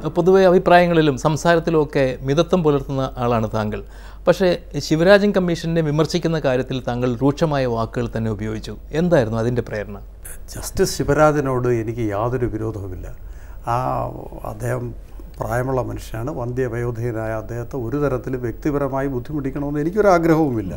പൊതുവെ അഭിപ്രായങ്ങളിലും സംസാരത്തിലുമൊക്കെ മിതത്വം പുലർത്തുന്ന ആളാണ് താങ്കൾ പക്ഷേ ശിവരാജൻ കമ്മീഷനെ വിമർശിക്കുന്ന കാര്യത്തിൽ താങ്കൾ രൂക്ഷമായ വാക്കുകൾ തന്നെ ഉപയോഗിച്ചു എന്തായിരുന്നു അതിൻ്റെ പ്രേരണ ജസ്റ്റിസ് ശിവരാജനോട് എനിക്ക് യാതൊരു വിരോധവുമില്ല ആ അദ്ദേഹം പ്രായമുള്ള മനുഷ്യനാണ് വന്ധ്യവയോധീയനായ അദ്ദേഹത്തെ ഒരു തരത്തിലും വ്യക്തിപരമായി ബുദ്ധിമുട്ടിക്കണമെന്ന് എനിക്കൊരാഗ്രഹവുമില്ല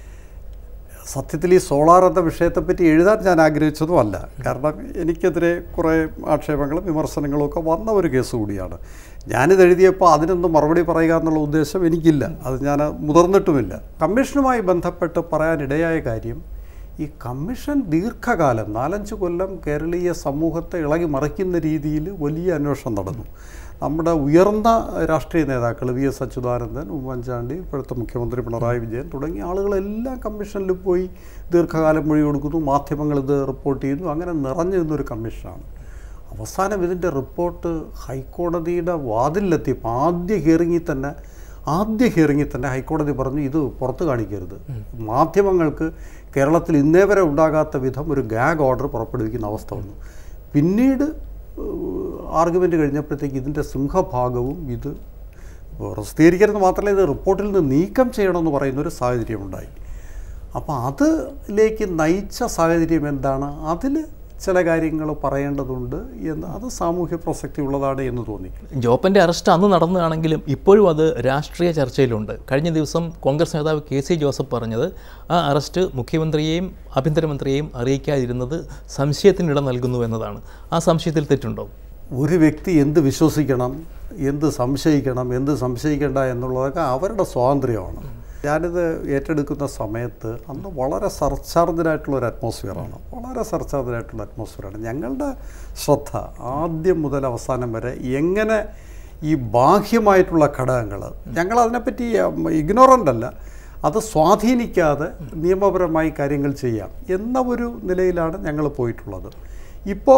സത്യത്തിൽ ഈ സോളാർ എന്ന വിഷയത്തെപ്പറ്റി എഴുതാൻ ഞാൻ ആഗ്രഹിച്ചതുമല്ല കാരണം എനിക്കെതിരെ കുറേ ആക്ഷേപങ്ങളും വിമർശനങ്ങളും ഒക്കെ വന്ന ഒരു കേസ് കൂടിയാണ് ഞാനിത് എഴുതിയപ്പോൾ അതിനൊന്നും മറുപടി പറയുക എന്നുള്ള ഉദ്ദേശം എനിക്കില്ല അത് ഞാൻ മുതിർന്നിട്ടുമില്ല കമ്മീഷനുമായി ബന്ധപ്പെട്ട് പറയാനിടയായ കാര്യം ഈ കമ്മീഷൻ ദീർഘകാലം നാലഞ്ച് കൊല്ലം കേരളീയ സമൂഹത്തെ ഇളകി മറിക്കുന്ന രീതിയിൽ വലിയ അന്വേഷണം നടന്നു നമ്മുടെ ഉയർന്ന രാഷ്ട്രീയ നേതാക്കൾ വി എസ് അച്യുതാനന്ദൻ ഉമ്മൻചാണ്ടി ഇപ്പോഴത്തെ മുഖ്യമന്ത്രി പിണറായി വിജയൻ തുടങ്ങിയ ആളുകളെല്ലാം കമ്മീഷനിൽ പോയി ദീർഘകാലം മൊഴി കൊടുക്കുന്നു മാധ്യമങ്ങൾ ഇത് റിപ്പോർട്ട് ചെയ്യുന്നു അങ്ങനെ നിറഞ്ഞു നിന്നൊരു കമ്മീഷനാണ് അവസാനം ഇതിൻ്റെ റിപ്പോർട്ട് ഹൈക്കോടതിയുടെ വാതിലെത്തിയപ്പോൾ ആദ്യ ഹിയറിങ്ങിൽ തന്നെ ആദ്യ ഹിയറിങ്ങിൽ തന്നെ ഹൈക്കോടതി പറഞ്ഞു ഇത് പുറത്ത് കാണിക്കരുത് മാധ്യമങ്ങൾക്ക് കേരളത്തിൽ ഇന്നേ വരെ ഉണ്ടാകാത്ത വിധം ഒരു ഗാഗ് ഓർഡർ പുറപ്പെടുവിക്കുന്ന അവസ്ഥ വന്നു പിന്നീട് ആർഗ്യുമെൻ്റ് കഴിഞ്ഞപ്പോഴത്തേക്ക് ഇതിൻ്റെ സിംഹഭാഗവും ഇത് പ്രസിദ്ധീകരിക്കരുത് മാത്രമല്ല ഇത് റിപ്പോർട്ടിൽ നിന്ന് നീക്കം ചെയ്യണമെന്ന് പറയുന്ന ഒരു സാഹചര്യമുണ്ടായി അപ്പോൾ അതിലേക്ക് നയിച്ച സാഹചര്യം എന്താണ് അതിൽ ചില കാര്യങ്ങൾ പറയേണ്ടതുണ്ട് എന്ന് അത് സാമൂഹ്യ പ്രസക്തി ഉള്ളതാണ് എന്ന് തോന്നി ജോപ്പൻ്റെ അറസ്റ്റ് അന്ന് നടന്നതാണെങ്കിലും ഇപ്പോഴും അത് രാഷ്ട്രീയ ചർച്ചയിലുണ്ട് കഴിഞ്ഞ ദിവസം കോൺഗ്രസ് നേതാവ് കെ സി ജോസഫ് പറഞ്ഞത് ആ അറസ്റ്റ് മുഖ്യമന്ത്രിയെയും ആഭ്യന്തരമന്ത്രിയെയും അറിയിക്കാതിരുന്നത് സംശയത്തിനിട നൽകുന്നു എന്നതാണ് ആ സംശയത്തിൽ തെറ്റുണ്ടോ ഒരു വ്യക്തി എന്ത് വിശ്വസിക്കണം എന്ത് സംശയിക്കണം എന്ത് സംശയിക്കേണ്ട എന്നുള്ളതൊക്കെ അവരുടെ സ്വാതന്ത്ര്യമാണ് ഞാനിത് ഏറ്റെടുക്കുന്ന സമയത്ത് അന്ന് വളരെ സർച്ചാർജനായിട്ടുള്ള ഒരു അറ്റ്മോസ്ഫിയറാണ് വളരെ സർച്ചാർജനായിട്ടുള്ള അറ്റ്മോസ്ഫിയറാണ് ഞങ്ങളുടെ ശ്രദ്ധ ആദ്യം മുതൽ അവസാനം വരെ എങ്ങനെ ഈ ബാഹ്യമായിട്ടുള്ള ഘടകങ്ങൾ ഞങ്ങൾ അതിനെപ്പറ്റി ഇഗ്നോറൻ്റ് അല്ല അത് സ്വാധീനിക്കാതെ നിയമപരമായി കാര്യങ്ങൾ ചെയ്യാം എന്ന ഒരു നിലയിലാണ് ഞങ്ങൾ പോയിട്ടുള്ളത് ഇപ്പോൾ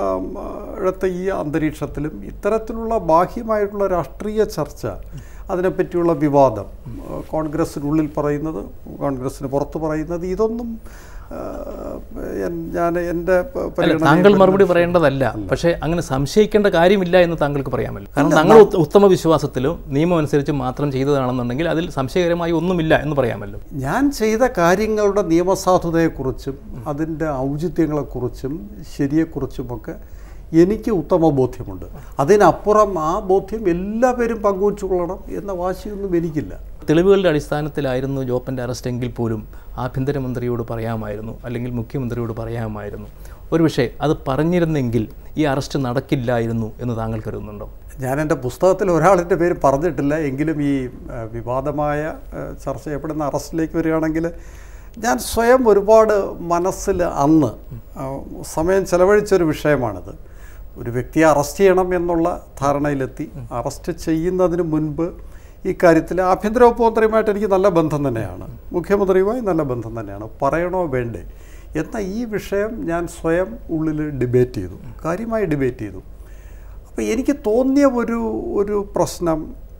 ഇഴത്തെ ഈ അന്തരീക്ഷത്തിലും ഇത്തരത്തിലുള്ള ബാഹ്യമായിട്ടുള്ള രാഷ്ട്രീയ ചർച്ച അതിനെപ്പറ്റിയുള്ള വിവാദം ആ, കോൺഗ്രസ്സിനുള്ളിൽ പറയുന്നത് കോൺഗ്രസ്സിന് പുറത്ത് പറയുന്നത് ഇതൊന്നും ആ, എൻ- ഞാൻ എൻ്റെ പ- അല്ല പരിഗണനയിൽ താങ്കൾ മറുപടി വരുന്ന പറയേണ്ടതല്ല പക്ഷേ അങ്ങനെ സംശയിക്കേണ്ട കാര്യമില്ല എന്ന് താങ്കൾക്ക് പറയാമല്ലോ കാരണം താങ്കൾ ഉത്ത- ഉത്തമ വിശ്വാസത്തിലും നിയമം അനുസരിച്ച് മാത്രം ചെയ്തതാണെന്നുണ്ടെങ്കിൽ അതിൽ സംശയകരമായി ഒന്നുമില്ല എന്ന് പറയാമല്ലോ ഞാൻ ചെയ്ത കാര്യങ്ങളുടെ നിയമസാധുതയെക്കുറിച്ചും അതിൻ്റെ ഔചിത്യങ്ങളെക്കുറിച്ചും ശരിയെക്കുറിച്ചുമൊക്കെ എനിക്ക് ഉത്തമ ബോധ്യമുണ്ട് അതിനപ്പുറം ആ ബോധ്യം എല്ലാവരും പങ്കുവച്ചുകൊള്ളണം എന്ന വാശിയൊന്നും എനിക്കില്ല തെളിവുകളുടെ അടിസ്ഥാനത്തിലായിരുന്നു ജോപ്പൻ്റെ അറസ്റ്റ് എങ്കിൽ പോലും ആഭ്യന്തരമന്ത്രിയോട് പറയാമായിരുന്നു അല്ലെങ്കിൽ മുഖ്യമന്ത്രിയോട് പറയാമായിരുന്നു ഒരുപക്ഷെ അത് പറഞ്ഞിരുന്നെങ്കിൽ ഈ അറസ്റ്റ് നടക്കില്ലായിരുന്നു എന്ന് താങ്കൾ കരുതുന്നുണ്ടോ ഞാൻ എൻ്റെ പുസ്തകത്തിൽ ഒരാളിൻ്റെ പേര് പറഞ്ഞിട്ടില്ല എങ്കിലും ഈ ആ, വിവാദമായ ആ, ചർച്ച ചെയ്യപ്പെടുന്ന അറസ്റ്റിലേക്ക് വരികയാണെങ്കിൽ ഞാൻ സ്വയം ഒരുപാട് മനസ്സിൽ അന്ന് ആ, സമയം ചെലവഴിച്ചൊരു വിഷയമാണിത് ഒരു വ്യക്തിയെ അറസ്റ്റ് ചെയ്യണം എന്നുള്ള ധാരണയിലെത്തി അറസ്റ്റ് ചെയ്യുന്നതിന് മുൻപ് ഈ കാര്യത്തിൽ ആഭ്യന്തര വകുപ്പ് മന്ത്രിയുമായിട്ട് എനിക്ക് നല്ല ബന്ധം തന്നെയാണ് മുഖ്യമന്ത്രിയുമായി നല്ല ബന്ധം തന്നെയാണ് പറയണോ വേണ്ടേ എന്ന ഈ വിഷയം ഞാൻ സ്വയം ഉള്ളിൽ ഡിബേറ്റ് ചെയ്തു കാര്യമായി ഡിബേറ്റ് ചെയ്തു അപ്പോൾ എനിക്ക് തോന്നിയ ഒരു ഒരു പ്രശ്നം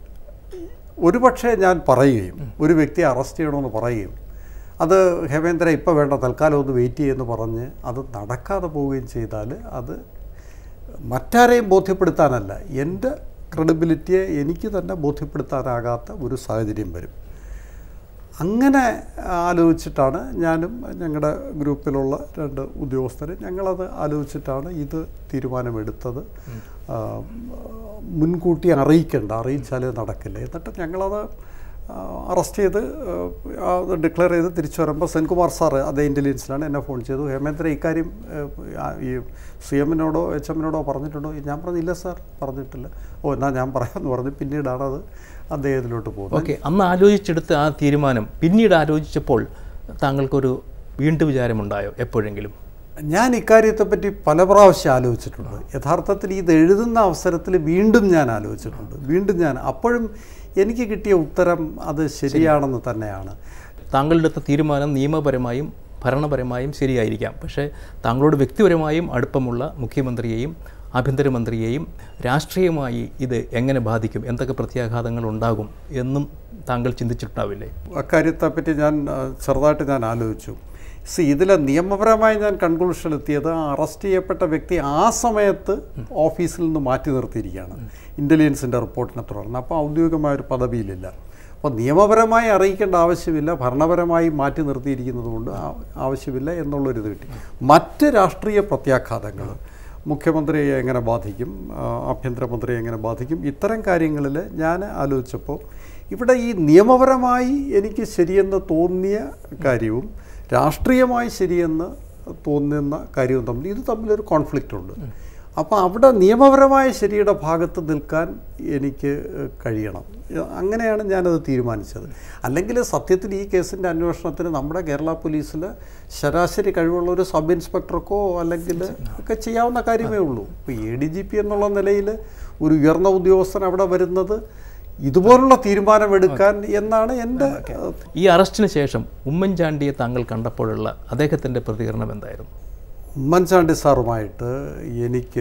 ഒരുപക്ഷെ ഞാൻ പറയുകയും ഒരു വ്യക്തിയെ അറസ്റ്റ് ചെയ്യണമെന്ന് പറയുകയും അത് ഹേമേന്ദ്ര ഇപ്പോൾ വേണ്ട തൽക്കാലം ഒന്ന് വെയിറ്റ് ചെയ്യുമെന്ന് പറഞ്ഞ് അത് നടക്കാതെ പോവുകയും ചെയ്താൽ അത് മറ്റാരെയും ബോധ്യപ്പെടുത്താനല്ല എൻ്റെ ക്രെഡിബിലിറ്റിയെ എനിക്ക് തന്നെ ബോധ്യപ്പെടുത്താനാകാത്ത ഒരു സാഹചര്യം വരും അങ്ങനെ ആലോചിച്ചിട്ടാണ് ഞാനും ഞങ്ങളുടെ ഗ്രൂപ്പിലുള്ള രണ്ട് ഉദ്യോഗസ്ഥർ ഞങ്ങളത് ആലോചിച്ചിട്ടാണ് ഇത് തീരുമാനമെടുത്തത് ആ, മുൻകൂട്ടി അറിയിക്കേണ്ട അറിയിച്ചാൽ നടക്കില്ല എന്നിട്ട് ഞങ്ങളത് അറസ്റ്റ് ചെയ്ത് ആ, അത് ഡിക്ലെയർ ചെയ്ത് തിരിച്ചു വരുമ്പോൾ സെൻകുമാർ സാറ് അതേ ഇൻ്റലിജൻസിലാണ് എന്നെ ഫോൺ ചെയ്തു ഹേമേന്ദ്ര ഇക്കാര്യം ഏഹ്, ആ, ഈ സി എമ്മിനോടോ എച്ച് എമ്മിനോടോ പറഞ്ഞിട്ടുണ്ടോ ഞാൻ പറഞ്ഞു ഇല്ല സാർ പറഞ്ഞിട്ടില്ല ഓ എന്നാൽ ഞാൻ പറയാമെന്ന് പറഞ്ഞു പിന്നീടാണ് അത് അദ്ദേഹത്തിലോട്ട് പോകുന്നത് ഓക്കെ അന്ന് ആലോചിച്ചെടുത്ത ആ തീരുമാനം പിന്നീട് ആലോചിച്ചപ്പോൾ താങ്കൾക്കൊരു വീണ്ടും വിചാരമുണ്ടായോ എപ്പോഴെങ്കിലും ഞാൻ ഇക്കാര്യത്തെപ്പറ്റി പല പ്രാവശ്യം ആലോചിച്ചിട്ടുണ്ട് യഥാർത്ഥത്തിൽ ഇത് എഴുതുന്ന അവസരത്തിൽ വീണ്ടും ഞാൻ ആലോചിച്ചിട്ടുണ്ട് വീണ്ടും ഞാൻ അപ്പോഴും എനിക്ക് കിട്ടിയ ഉത്തരം അത് ശരിയാണെന്ന് തന്നെയാണ് താങ്കളുടെ അടുത്ത തീരുമാനം നിയമപരമായും ഭരണപരമായും ശരിയായിരിക്കാം പക്ഷേ താങ്കളോട് വ്യക്തിപരമായും അടുപ്പമുള്ള മുഖ്യമന്ത്രിയെയും ആഭ്യന്തരമന്ത്രിയെയും രാഷ്ട്രീയമായി ഇത് എങ്ങനെ ബാധിക്കും എന്തൊക്കെ പ്രത്യാഘാതങ്ങൾ ഉണ്ടാകും എന്നും താങ്കൾ ചിന്തിച്ചിട്ടുണ്ടാവില്ലേ അക്കാര്യത്തെപ്പറ്റി ഞാൻ ആ, ചെറുതായിട്ട് ഞാൻ ആലോചിച്ചു സി ഇതിലെ നിയമപരമായി ഞാൻ കൺക്ലൂഷൻ എത്തിയത് ആ അറസ്റ്റ് ചെയ്യപ്പെട്ട വ്യക്തി ആ സമയത്ത് ഓഫീസിൽ നിന്ന് മാറ്റി നിർത്തിയിരിക്കുകയാണ് ഇൻ്റലിജൻസിൻ്റെ റിപ്പോർട്ടിനെ തുടർന്ന് അപ്പോൾ ഔദ്യോഗികമായ ഒരു പദവിയിലില്ല അപ്പോൾ നിയമപരമായി അറിയിക്കേണ്ട ആവശ്യമില്ല ഭരണപരമായി മാറ്റി നിർത്തിയിരിക്കുന്നത് കൊണ്ട് ആ- ആവശ്യമില്ല എന്നുള്ളൊരു ഇത് കിട്ടി മറ്റ് രാഷ്ട്രീയ പ്രത്യാഘാതങ്ങൾ മുഖ്യമന്ത്രിയെ എങ്ങനെ ബാധിക്കും ആ, ആഭ്യന്തരമന്ത്രിയെ എങ്ങനെ ബാധിക്കും ഇത്തരം കാര്യങ്ങളിൽ ഞാൻ ആലോചിച്ചപ്പോൾ ഇവിടെ ഈ നിയമപരമായി എനിക്ക് ശരിയെന്ന് തോന്നിയ കാര്യവും രാഷ്ട്രീയമായി ശരിയെന്ന് തോന്നുന്ന കാര്യവും തമ്മിൽ ഇത് തമ്മിലൊരു കോൺഫ്ലിക്റ്റ് ഉണ്ട് അപ്പോൾ അവിടെ നിയമപരമായ ശരിയുടെ ഭാഗത്ത് നിൽക്കാൻ എനിക്ക് ഏഹ്, കഴിയണം ഏഹ്, അങ്ങനെയാണ് ഞാനത് തീരുമാനിച്ചത് അല്ലെങ്കിൽ സത്യത്തിൽ ഈ കേസിൻ്റെ അന്വേഷണത്തിന് നമ്മുടെ കേരള പോലീസിൽ ശരാശരി കഴിവുള്ള ഒരു സബ് ഇൻസ്പെക്ടർക്കോ അല്ലെങ്കിൽ ഒക്കെ ചെയ്യാവുന്ന കാര്യമേ ഉള്ളൂ ഇപ്പോൾ എ ഡി ജി പി എന്നുള്ള നിലയിൽ ഒരു ഉയർന്ന ഉദ്യോഗസ്ഥൻ അവിടെ വരുന്നത് ഇതുപോലുള്ള തീരുമാനമെടുക്കാൻ എന്നാണ് എൻ്റെ ഏഹ്, ഈ അറസ്റ്റിന് ശേഷം ഉമ്മൻചാണ്ടിയെ താങ്കൾ കണ്ടപ്പോഴുള്ള അദ്ദേഹത്തിൻ്റെ പ്രതികരണം എന്തായിരുന്നു ഉമ്മൻചാണ്ടി സാറുമായിട്ട് എനിക്ക്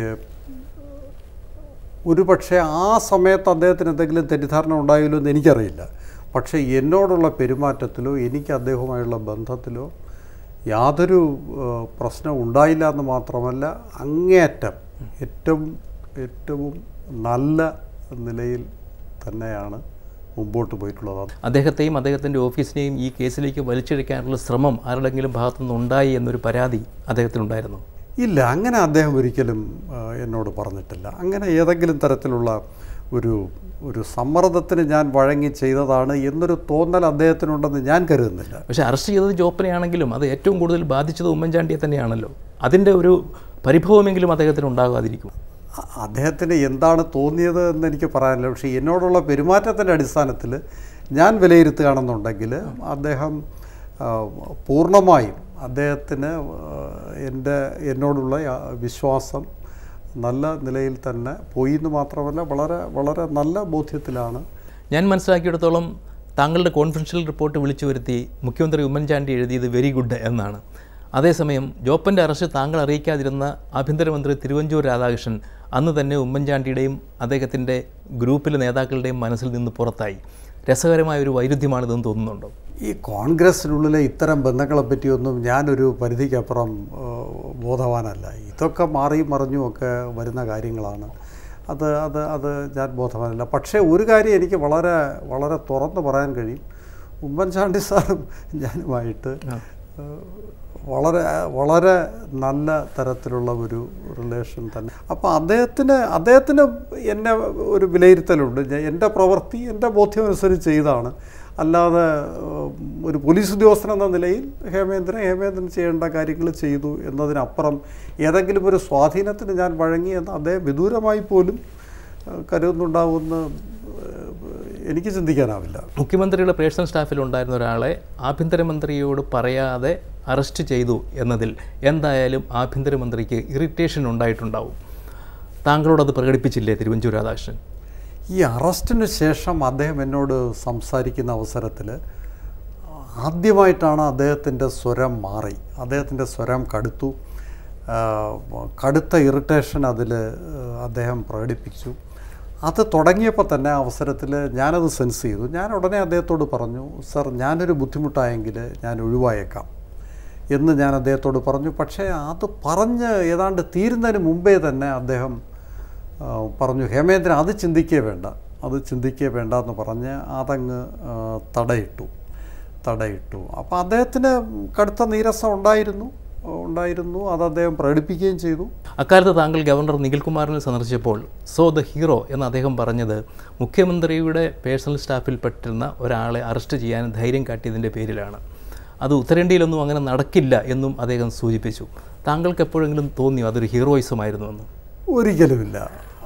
ഒരു പക്ഷേ ആ സമയത്ത് അദ്ദേഹത്തിന് എന്തെങ്കിലും തെറ്റിദ്ധാരണ ഉണ്ടായില്ലോ എന്ന് എനിക്കറിയില്ല പക്ഷേ എന്നോടുള്ള പെരുമാറ്റത്തിലോ എനിക്ക് അദ്ദേഹവുമായുള്ള ബന്ധത്തിലോ യാതൊരു ഏഹ്, പ്രശ്നവും ഉണ്ടായില്ല എന്ന് മാത്രമല്ല അങ്ങേയറ്റം ഏറ്റവും ഏറ്റവും നല്ല നിലയിൽ തന്നെയാണ് മുമ്പോട്ട് പോയിട്ടുള്ളത് അദ്ദേഹത്തെയും അദ്ദേഹത്തിൻ്റെ ഓഫീസിനെയും ഈ കേസിലേക്ക് വലിച്ചിഴക്കാനുള്ള ശ്രമം ആരുടെങ്കിലും ഭാഗത്തുനിന്ന് ഉണ്ടായി എന്നൊരു പരാതി അദ്ദേഹത്തിനുണ്ടായിരുന്നു ഇല്ല അങ്ങനെ അദ്ദേഹം ഒരിക്കലും ആ, എന്നോട് പറഞ്ഞിട്ടില്ല അങ്ങനെ ഏതെങ്കിലും തരത്തിലുള്ള ഒരു ഒരു സമ്മർദ്ദത്തിന് ഞാൻ വഴങ്ങി ചെയ്തതാണ് എന്നൊരു തോന്നൽ അദ്ദേഹത്തിനുണ്ടെന്ന് ഞാൻ കരുതുന്നില്ല പക്ഷേ അറസ്റ്റ് ചെയ്തത് ജോപ്പനെയാണെങ്കിലും അത് ഏറ്റവും കൂടുതൽ ബാധിച്ചത് ഉമ്മൻചാണ്ടിയെ തന്നെയാണല്ലോ അതിൻ്റെ ഒരു പരിഭവമെങ്കിലും അദ്ദേഹത്തിന് ഉണ്ടാകാതിരിക്കും അ- അദ്ദേഹത്തിന് എന്താണ് തോന്നിയത് എന്ന് എനിക്ക് പറയാനില്ല പക്ഷേ എന്നോടുള്ള പെരുമാറ്റത്തിൻ്റെ അടിസ്ഥാനത്തിൽ ഞാൻ വിലയിരുത്തുകയാണെന്നുണ്ടെങ്കിൽ അദ്ദേഹം ആ, പൂർണ്ണമായും അദ്ദേഹത്തിന് ആ, എൻ്റെ എന്നോടുള്ള ആ വിശ്വാസം നല്ല നിലയിൽ തന്നെ പോയി എന്ന് മാത്രമല്ല വളരെ വളരെ നല്ല ബോധ്യത്തിലാണ് ഞാൻ മനസ്സിലാക്കിയിടത്തോളം താങ്കളുടെ കോൺഫിഡൻഷ്യൽ റിപ്പോർട്ട് വിളിച്ചു വരുത്തി മുഖ്യമന്ത്രി ഉമ്മൻചാണ്ടി എഴുതിയത് വെരി ഗുഡ് എന്നാണ് അതേസമയം ജോപ്പൻ്റെ അറസ്റ്റ് താങ്കൾ അറിയിക്കാതിരുന്ന ആഭ്യന്തരമന്ത്രി തിരുവഞ്ചൂർ രാധാകൃഷ്ണൻ അന്ന് തന്നെ ഉമ്മൻചാണ്ടിയുടെയും അദ്ദേഹത്തിൻ്റെ ഗ്രൂപ്പിലെ നേതാക്കളുടെയും മനസ്സിൽ നിന്ന് പുറത്തായി രസകരമായ ഒരു വൈരുദ്ധ്യമാണിതെന്ന് തോന്നുന്നുണ്ടോ ഈ കോൺഗ്രസ്സിനുള്ളിലെ ഇത്തരം ബന്ധങ്ങളെ പറ്റിയൊന്നും ഞാനൊരു പരിധിക്കപ്പുറം ആ, ബോധവാനല്ല ഇതൊക്കെ മാറിയും മറിഞ്ഞും ഒക്കെ വരുന്ന കാര്യങ്ങളാണ് അത് അത് അത് ഞാൻ ബോധവാനല്ല പക്ഷേ ഒരു കാര്യം എനിക്ക് വളരെ വളരെ തുറന്ന് പറയാൻ കഴിയും ഉമ്മൻചാണ്ടി സാറും ഞാനുമായിട്ട് ആ, വളരെ വളരെ നല്ല തരത്തിലുള്ള ഒരു റിലേഷൻ തന്നെ അപ്പോൾ അദ്ദേഹത്തിന് അദ്ദേഹത്തിന് എന്നെ ഒരു വിലയിരുത്തലുണ്ട് ഞാൻ- എൻ്റെ പ്രവൃത്തി എൻ്റെ ബോധ്യം അനുസരിച്ച് ചെയ്താണ് അല്ലാതെ ഉം, ഒരു പോലീസ് ഉദ്യോഗസ്ഥൻ എന്ന നിലയിൽ ഹേമേന്ദ്രൻ ഹേമേന്ദ്രൻ ചെയ്യേണ്ട കാര്യങ്ങൾ ചെയ്തു എന്നതിനപ്പുറം ഏതെങ്കിലും ഒരു സ്വാധീനത്തിന് ഞാൻ വഴങ്ങി എന്ന് അദ്ദേഹം വിദൂരമായി പോലും ഏഹ്, കരുതുന്നുണ്ടാവുമെന്ന് ഏഹ്, എനിക്ക് ചിന്തിക്കാനാവില്ല മുഖ്യമന്ത്രിയുടെ പേഴ്സണൽ സ്റ്റാഫിൽ ഉണ്ടായിരുന്ന ഒരാളെ ആഭ്യന്തരമന്ത്രിയോട് പറയാതെ അറസ്റ്റ് ചെയ്തു എന്നതിൽ എന്തായാലും ആഭ്യന്തരമന്ത്രിക്ക് ഇറിറ്റേഷൻ ഉണ്ടായിട്ടുണ്ടാവും താങ്കളോടത് പ്രകടിപ്പിച്ചില്ലേ തിരുവഞ്ചൂർ രാധാകൃഷ്ണൻ ഈ അറസ്റ്റിന് ശേഷം അദ്ദേഹം എന്നോട് സംസാരിക്കുന്ന അവസരത്തിൽ ആദ്യമായിട്ടാണ് അദ്ദേഹത്തിൻ്റെ സ്വരം മാറി അദ്ദേഹത്തിൻ്റെ സ്വരം കടുത്തു ആ, കടുത്ത ഇറിറ്റേഷൻ അതിൽ അദ്ദേഹം പ്രകടിപ്പിച്ചു അത് തുടങ്ങിയപ്പോൾ തന്നെ ആ അവസരത്തിൽ ഞാനത് സെൻസ് ചെയ്തു ഞാൻ ഉടനെ അദ്ദേഹത്തോട് പറഞ്ഞു സർ ഞാനൊരു ബുദ്ധിമുട്ടായെങ്കിൽ ഞാൻ ഒഴിവായേക്കാം എന്ന് ഞാൻ അദ്ദേഹത്തോട് പറഞ്ഞു പക്ഷേ അത് പറഞ്ഞ് ഏതാണ്ട് തീരുന്നതിന് മുമ്പേ തന്നെ അദ്ദേഹം ആ, പറഞ്ഞു ഹേമേന്ദ്രൻ അത് ചിന്തിക്കേ വേണ്ട അത് ചിന്തിക്കേ വേണ്ട എന്ന് പറഞ്ഞ് അതങ്ങ് ആ, തടയിട്ടു തടയിട്ടു അപ്പോൾ അദ്ദേഹത്തിന് കടുത്ത നീരസം ഉണ്ടായിരുന്നു ഉണ്ടായിരുന്നു അത് അദ്ദേഹം പ്രകടിപ്പിക്കുകയും ചെയ്തു അക്കാലത്ത് താങ്കൾ ഗവർണർ നിഖിൽകുമാറിനെ സന്ദർശിച്ചപ്പോൾ സോ ദ ഹീറോ എന്ന് അദ്ദേഹം പറഞ്ഞത് മുഖ്യമന്ത്രിയുടെ പേഴ്സണൽ സ്റ്റാഫിൽപ്പെട്ടിരുന്ന ഒരാളെ അറസ്റ്റ് ചെയ്യാൻ ധൈര്യം കാട്ടിയതിൻ്റെ പേരിലാണ് അത് ഉത്തരേന്ത്യയിലൊന്നും അങ്ങനെ നടക്കില്ല എന്നും അദ്ദേഹം സൂചിപ്പിച്ചു താങ്കൾക്ക് എപ്പോഴെങ്കിലും തോന്നിയോ അതൊരു ഹീറോയിസമായിരുന്നു എന്ന് ഒരിക്കലുമില്ല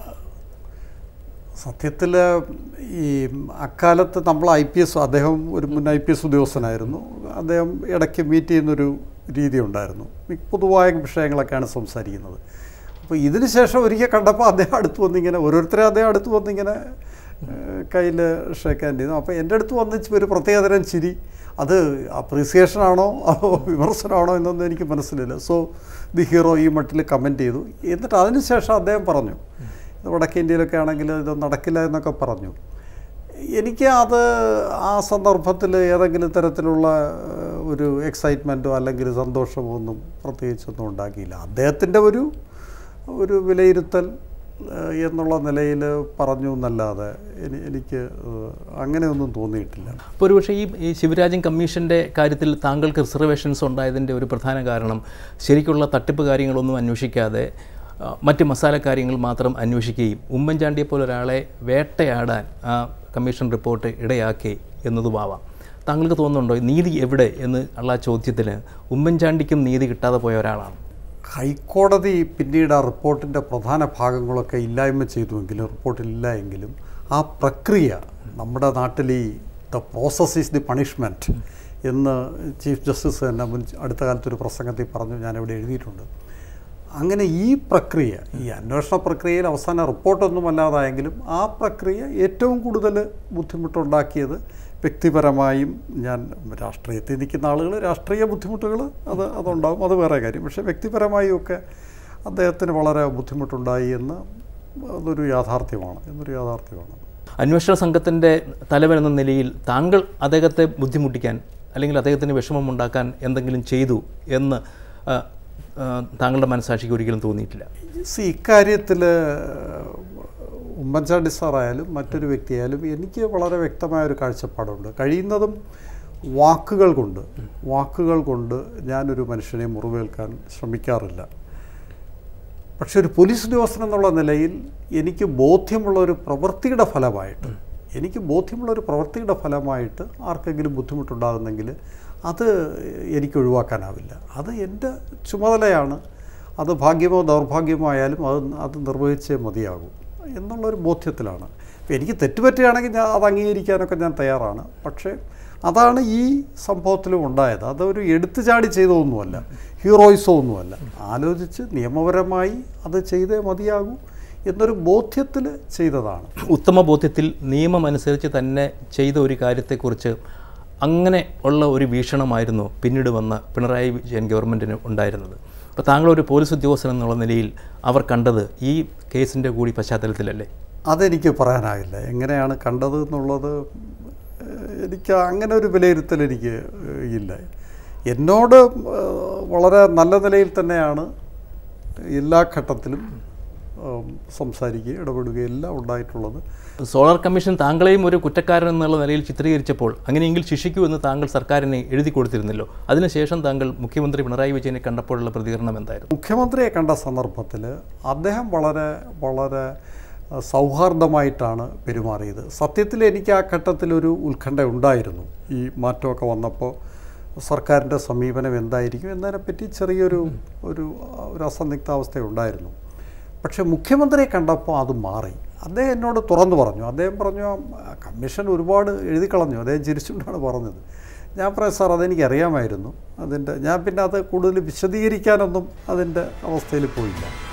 സത്യത്തിൽ ഈ അക്കാലത്ത് നമ്മൾ ഐ പി എസ് അദ്ദേഹം ഒരു മുൻ ഐ പി എസ് ഉദ്യോഗസ്ഥനായിരുന്നു അദ്ദേഹം ഇടയ്ക്ക് മീറ്റ് ചെയ്യുന്നൊരു രീതി ഉണ്ടായിരുന്നു ഈ പൊതുവായ വിഷയങ്ങളൊക്കെയാണ് സംസാരിക്കുന്നത് അപ്പോൾ ഇതിന് ശേഷം ഒരിക്കൽ കണ്ടപ്പോൾ അദ്ദേഹം അടുത്ത് വന്നിങ്ങനെ ഓരോരുത്തരെ അദ്ദേഹം അടുത്ത് വന്നിങ്ങനെ കയ്യിൽ ഷേക്ക് ഹാൻഡ് ചെയ്തു അപ്പോൾ എൻ്റെ അടുത്ത് വന്ന് ഒരു പ്രത്യേകതരം ചിരി അത് അപ്രീസിയേഷൻ ആണോ അതോ വിമർശനമാണോ എന്നൊന്നും എനിക്ക് മനസ്സിലില്ല സോ ദി ഹീറോ ഈ മട്ടിൽ കമൻറ്റ് ചെയ്തു എന്നിട്ട് അതിനുശേഷം അദ്ദേഹം പറഞ്ഞു ഇത് വടക്കേ ഇന്ത്യയിലൊക്കെ ആണെങ്കിൽ ഇത് നടക്കില്ല എന്നൊക്കെ പറഞ്ഞു എനിക്ക് അത് ആ സന്ദർഭത്തിൽ ഏതെങ്കിലും തരത്തിലുള്ള ഏഹ്, ഒരു എക്സൈറ്റ്മെൻറ്റോ അല്ലെങ്കിൽ സന്തോഷമോ ഒന്നും പ്രത്യേകിച്ചൊന്നും ഉണ്ടാക്കിയില്ല അദ്ദേഹത്തിൻ്റെ ഒരു ഒരു വിലയിരുത്തൽ ഏഹ്, എന്നുള്ള നിലയിൽ പറഞ്ഞു എന്നല്ലാതെ എനി- എനിക്ക് ഏഹ്, അങ്ങനെയൊന്നും തോന്നിയിട്ടില്ല അപ്പോൾ ഒരുപക്ഷെ ഈ ഈ ശിവരാജൻ കമ്മീഷൻ്റെ കാര്യത്തിൽ താങ്കൾക്ക് റിസർവേഷൻസ് ഉണ്ടായതിൻ്റെ ഒരു പ്രധാന കാരണം ശരിക്കുള്ള തട്ടിപ്പ് കാര്യങ്ങളൊന്നും അന്വേഷിക്കാതെ ആ, മറ്റ് മസാല കാര്യങ്ങൾ മാത്രം അന്വേഷിക്കുകയും ഉമ്മൻചാണ്ടിയെ പോലെ ഒരാളെ വേട്ടയാടാൻ ആ കമ്മീഷൻ റിപ്പോർട്ട് ഇടയാക്കി എന്നതുമാവാം താങ്കൾക്ക് തോന്നുന്നുണ്ടോ നീതി എവിടെ എന്ന് ഉള്ള ആ ചോദ്യത്തിന് ഉമ്മൻചാണ്ടിക്കും നീതി കിട്ടാതെ പോയ ഒരാളാണ് ഹൈക്കോടതി പിന്നീട് ആ റിപ്പോർട്ടിൻ്റെ പ്രധാന ഭാഗങ്ങളൊക്കെ ഇല്ലായ്മ ചെയ്തുവെങ്കിലും റിപ്പോർട്ടിലില്ല എങ്കിലും ആ പ്രക്രിയ നമ്മുടെ നാട്ടിൽ ഈ the process is the punishment എന്ന് ചീഫ് ജസ്റ്റിസ് തന്നെ മുൻ അടുത്ത കാലത്തൊരു പ്രസംഗത്തിൽ പറഞ്ഞു ഞാനിവിടെ എഴുതിയിട്ടുണ്ട് അങ്ങനെ ഈ പ്രക്രിയ ഈ അന്വേഷണ പ്രക്രിയയിൽ അവസാന റിപ്പോർട്ടൊന്നും അല്ലാതായെങ്കിലും ആ പ്രക്രിയ ഏറ്റവും കൂടുതൽ ബുദ്ധിമുട്ടുണ്ടാക്കിയത് വ്യക്തിപരമായും ഞാൻ രാഷ്ട്രീയത്തിൽ നിൽക്കുന്ന ആളുകൾ രാഷ്ട്രീയ ബുദ്ധിമുട്ടുകൾ അത് അതുണ്ടാവും അത് വേറെ കാര്യം പക്ഷേ വ്യക്തിപരമായും ഒക്കെ അദ്ദേഹത്തിന് വളരെ ബുദ്ധിമുട്ടുണ്ടായി എന്ന് അതൊരു യാഥാർത്ഥ്യമാണ് എന്നൊരു യാഥാർത്ഥ്യമാണ് അന്വേഷണ സംഘത്തിൻ്റെ തലവൻ എന്ന നിലയിൽ താങ്കൾ അദ്ദേഹത്തെ ബുദ്ധിമുട്ടിക്കാൻ അല്ലെങ്കിൽ അദ്ദേഹത്തിന് വിഷമമുണ്ടാക്കാൻ എന്തെങ്കിലും ചെയ്തു എന്ന് ആ, ആ, താങ്കളുടെ മനസാക്ഷിക്ക് ഒരിക്കലും തോന്നിയിട്ടില്ല സി ഇക്കാര്യത്തിൽ ഉമ്മൻചാണ്ടി സാറായാലും മറ്റൊരു വ്യക്തിയായാലും എനിക്ക് വളരെ വ്യക്തമായ ഒരു കാഴ്ചപ്പാടുണ്ട് കഴിയുന്നതും വാക്കുകൾ കൊണ്ട് വാക്കുകൾ കൊണ്ട് ഞാനൊരു മനുഷ്യനെ മുറിവേൽക്കാൻ ശ്രമിക്കാറില്ല പക്ഷെ ഒരു പോലീസ് ഉദ്യോഗസ്ഥൻ എന്നുള്ള നിലയിൽ എനിക്ക് ബോധ്യമുള്ള ഒരു പ്രവൃത്തിയുടെ ഫലമായിട്ട് എനിക്ക് ബോധ്യമുള്ള ഒരു പ്രവൃത്തിയുടെ ഫലമായിട്ട് ആർക്കെങ്കിലും ബുദ്ധിമുട്ടുണ്ടാകുന്നെങ്കിൽ അത് എനിക്ക് ഒഴിവാക്കാനാവില്ല അത് എൻ്റെ ചുമതലയാണ് അത് ഭാഗ്യമോ ദൗർഭാഗ്യമോ ആയാലും അത് അത് നിർവഹിച്ചേ മതിയാകും എന്നുള്ളൊരു ബോധ്യത്തിലാണ് ഇപ്പം എനിക്ക് തെറ്റുപറ്റുകയാണെങ്കിൽ ഞാൻ അത് അംഗീകരിക്കാനൊക്കെ ഞാൻ തയ്യാറാണ് പക്ഷേ അതാണ് ഈ സംഭവത്തിലും ഉണ്ടായത് അതൊരു എടുത്തു ചാടി ചെയ്തതൊന്നുമല്ല ഹീറോയിസോ ഒന്നുമല്ല ആലോചിച്ച് നിയമപരമായി അത് ചെയ്തേ മതിയാകൂ എന്നൊരു ബോധ്യത്തിൽ ചെയ്തതാണ് ഉത്തമ ബോധ്യത്തിൽ നിയമം അനുസരിച്ച് തന്നെ ചെയ്ത ഒരു കാര്യത്തെക്കുറിച്ച് അങ്ങനെ ഉള്ള ഒരു വീക്ഷണമായിരുന്നു പിന്നീട് വന്ന പിണറായി വിജയൻ ഗവൺമെൻറ്റിന് ഉണ്ടായിരുന്നത് അപ്പോൾ താങ്കൾ ഒരു പോലീസ് ഉദ്യോഗസ്ഥൻ എന്നുള്ള നിലയിൽ അവർ കണ്ടത് ഈ കേസിൻ്റെ കൂടി പശ്ചാത്തലത്തിലല്ലേ അതെനിക്ക് പറയാനാകില്ല എങ്ങനെയാണ് കണ്ടത് എന്നുള്ളത് ഏഹ്, എനിക്ക് അങ്ങനെ ഒരു വിലയിരുത്തൽ എനിക്ക് ഏഹ്, ഇല്ല എന്നോട് ഏഹ്, വളരെ നല്ല നിലയിൽ തന്നെയാണ് എല്ലാ ഘട്ടത്തിലും ഏഹ്, സംസാരിക്കുകയും ഇടപെടുകയും എല്ലാം ഉണ്ടായിട്ടുള്ളത് സോളാർ കമ്മീഷൻ താങ്കളെയും ഒരു കുറ്റക്കാരൻ എന്നുള്ള നിലയിൽ ചിത്രീകരിച്ചപ്പോൾ അങ്ങനെയെങ്കിൽ ശിക്ഷിക്കൂ എന്ന് താങ്കൾ സർക്കാരിനെ എഴുതി കൊടുത്തിരുന്നല്ലോ അതിനുശേഷം താങ്കൾ മുഖ്യമന്ത്രി പിണറായി വിജയനെ കണ്ടപ്പോഴുള്ള പ്രതികരണം എന്തായിരുന്നു മുഖ്യമന്ത്രിയെ കണ്ട സന്ദർഭത്തിൽ അദ്ദേഹം വളരെ വളരെ അഹ്, സൗഹാർദ്ദമായിട്ടാണ് പെരുമാറിയത് സത്യത്തിൽ എനിക്ക് ആ ഘട്ടത്തിലൊരു ഉത്കണ്ഠ ഉണ്ടായിരുന്നു ഈ മാറ്റമൊക്കെ വന്നപ്പോൾ സർക്കാരിൻ്റെ സമീപനം എന്തായിരിക്കും എന്നതിനെപ്പറ്റി ചെറിയൊരു ഒരു ഒരു അസന്നിഗ്ധാവസ്ഥ ഉണ്ടായിരുന്നു പക്ഷേ മുഖ്യമന്ത്രിയെ കണ്ടപ്പോൾ അത് മാറി അദ്ദേഹം എന്നോട് തുറന്നു പറഞ്ഞു അദ്ദേഹം പറഞ്ഞു "ആ, കമ്മീഷൻ ഒരുപാട് എഴുതി കളഞ്ഞു അദ്ദേഹം ചിരിച്ചുകൊണ്ടാണ് പറഞ്ഞത് ഞാൻ പറയാം സാർ അതെനിക്ക് അറിയാമായിരുന്നു അതിൻ്റെ ഞാൻ പിന്നെ അത് കൂടുതൽ വിശദീകരിക്കാനൊന്നും അതിൻ്റെ അവസ്ഥയിൽ പോയില്ല